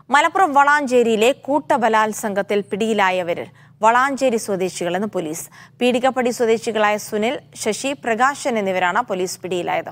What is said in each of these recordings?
മലപ്പുറം വളാഞ്ചേരിയിലെ കൂട്ടബലാത്സംഗത്തിൽ പിടിയിലായവരിൽ വളാഞ്ചേരി സ്വദേശികളെന്ന് പോലീസ് പീഡികപ്പടി സ്വദേശികളായ സുനിൽ ശശി പ്രകാശൻ എന്നിവരാണ് പോലീസ് പിടിയിലായത്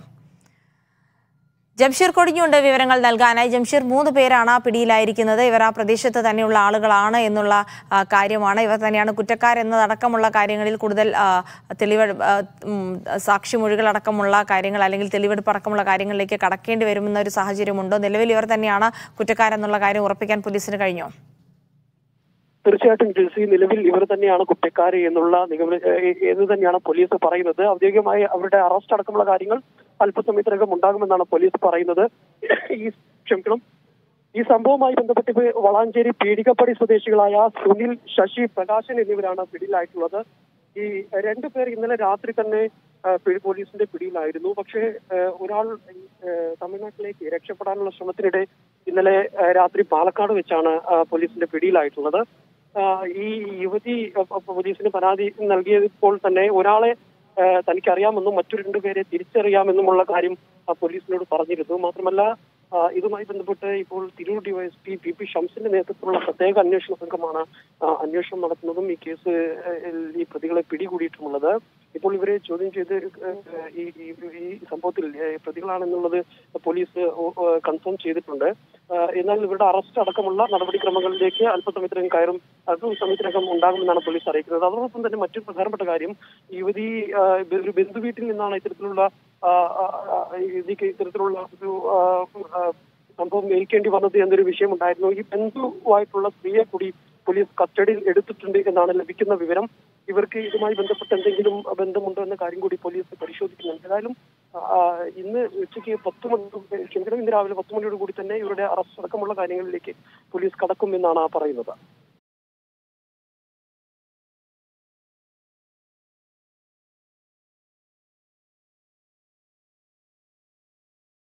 ജംഷീർ കൊടിഞ്ഞുണ്ട് വിവരങ്ങൾ നൽകാനായി ജംഷീർ മൂന്ന് പേരാണ് പിടിയിലായിരിക്കുന്നത് ഇവർ ആ പ്രദേശത്ത് തന്നെയുള്ള ആളുകളാണ് എന്നുള്ള ആ, കാര്യമാണ് ഇവർ തന്നെയാണ് കുറ്റക്കാരെന്നതടക്കമുള്ള കാര്യങ്ങളിൽ കൂടുതൽ ആ, തെളിവ് ആ, ഉം, സാക്ഷിമൊഴികളടക്കമുള്ള കാര്യങ്ങൾ അല്ലെങ്കിൽ തെളിവെടുപ്പ് അടക്കമുള്ള കാര്യങ്ങളിലേക്ക് കടക്കേണ്ടി വരുമെന്ന ഒരു സാഹചര്യമുണ്ടോ നിലവിൽ ഇവർ തന്നെയാണ് കുറ്റക്കാരെന്നുള്ള കാര്യം ഉറപ്പിക്കാൻ പോലീസിന് കഴിഞ്ഞോ തീർച്ചയായിട്ടും ജിൽസി നിലവിൽ ഇവർ തന്നെയാണ് കുറ്റക്കാര് എന്നുള്ള നിഗമന ഏഹ് എന്ന് തന്നെയാണ് പോലീസ് പറയുന്നത് ഔദ്യോഗികമായി അവരുടെ അറസ്റ്റ് അടക്കമുള്ള കാര്യങ്ങൾ അല്പസമയത്തിനകം ഉണ്ടാകുമെന്നാണ് പോലീസ് പറയുന്നത് ഈ ക്ഷമിക്കണം ഈ സംഭവവുമായി ബന്ധപ്പെട്ട് ഇപ്പൊ വളാഞ്ചേരി പീഡികപ്പടി സ്വദേശികളായ സുനിൽ ശശി പ്രകാശൻ എന്നിവരാണ് പിടിയിലായിട്ടുള്ളത് ഈ രണ്ടു പേർ ഇന്നലെ രാത്രി തന്നെ ആ, പിടി- പോലീസിന്റെ പിടിയിലായിരുന്നു പക്ഷേ ആ, ഒരാൾ ആ, തമിഴ്നാട്ടിലേക്ക് രക്ഷപ്പെടാനുള്ള ശ്രമത്തിനിടെ ഇന്നലെ ആ, രാത്രി പാലക്കാട് വെച്ചാണ് ആ, പോലീസിന്റെ പിടിയിലായിട്ടുള്ളത് ആ, ഈ യുവതി ആ, ആ, പോലീസിന് പരാതി നൽകിയപ്പോൾ തന്നെ ഒരാളെ ആ, തനിക്കറിയാമെന്നും മറ്റു രണ്ടുപേരെ തിരിച്ചറിയാമെന്നുമുള്ള കാര്യം ആ, പോലീസിനോട് പറഞ്ഞിരുന്നു മാത്രമല്ല ആ, ഇതുമായി ബന്ധപ്പെട്ട് ഇപ്പോൾ തിരൂർ ഡിവൈഎസ്പി പി പി ഷംസിന്റെ നേതൃത്വത്തിലുള്ള പ്രത്യേക അന്വേഷണ സംഘമാണ് ആ, അന്വേഷണം നടത്തുന്നതും ഈ കേസ് ഏഹ്, ഈ പ്രതികളെ പിടികൂടിയിട്ടുമുള്ളത് ഇപ്പോൾ ഇവരെ ചോദ്യം ചെയ്ത് ഏഹ്, ഈ ഈ- ഈ സംഭവത്തിൽ ഏഹ്, പ്രതികളാണെന്നുള്ളത് പോലീസ് കൺഫേം ചെയ്തിട്ടുണ്ട് ആ, എന്നാൽ ഇവരുടെ അറസ്റ്റ് അടക്കമുള്ള നടപടിക്രമങ്ങളിലേക്ക് അല്പസമയത്തിനകം കയറും അല്പസമയത്തിനകം ഉണ്ടാകുമെന്നാണ് പോലീസ് അറിയിക്കുന്നത് അതോടൊപ്പം തന്നെ മറ്റൊരു പ്രധാനപ്പെട്ട കാര്യം ഈ യുവതി ആ, ഒരു ബന്ധു വീട്ടിൽ നിന്നാണ് ഇത്തരത്തിലുള്ള ആ, ആ, ആ, ഇതിക്ക് ഇത്തരത്തിലുള്ള ഒരു ആ, ആ, സംഭവം ഏൽക്കേണ്ടി വന്നത് എന്നൊരു വിഷയമുണ്ടായിരുന്നു ഈ ബന്ധുവായിട്ടുള്ള സ്ത്രീയെ കൂടി പോലീസ് കസ്റ്റഡിയിൽ എടുത്തിട്ടുണ്ട് എന്നാണ് ലഭിക്കുന്ന വിവരം ഇവർക്ക് ഇതുമായി ബന്ധപ്പെട്ട് എന്തെങ്കിലും ബന്ധമുണ്ടോ എന്ന കാര്യം കൂടി പോലീസ് പരിശോധിക്കുന്നുണ്ട് ഏതായാലും ആ, ഇന്ന് ഉച്ചയ്ക്ക് പത്ത് മണി ക്ഷമിക്കണം ഇന്ന് രാവിലെ പത്ത് മണിയോട് കൂടി തന്നെ ഇവരുടെ അറസ്റ്റ് അടക്കമുള്ള കാര്യങ്ങളിലേക്ക് പോലീസ് കടക്കും എന്നാണ് പറയുന്നത്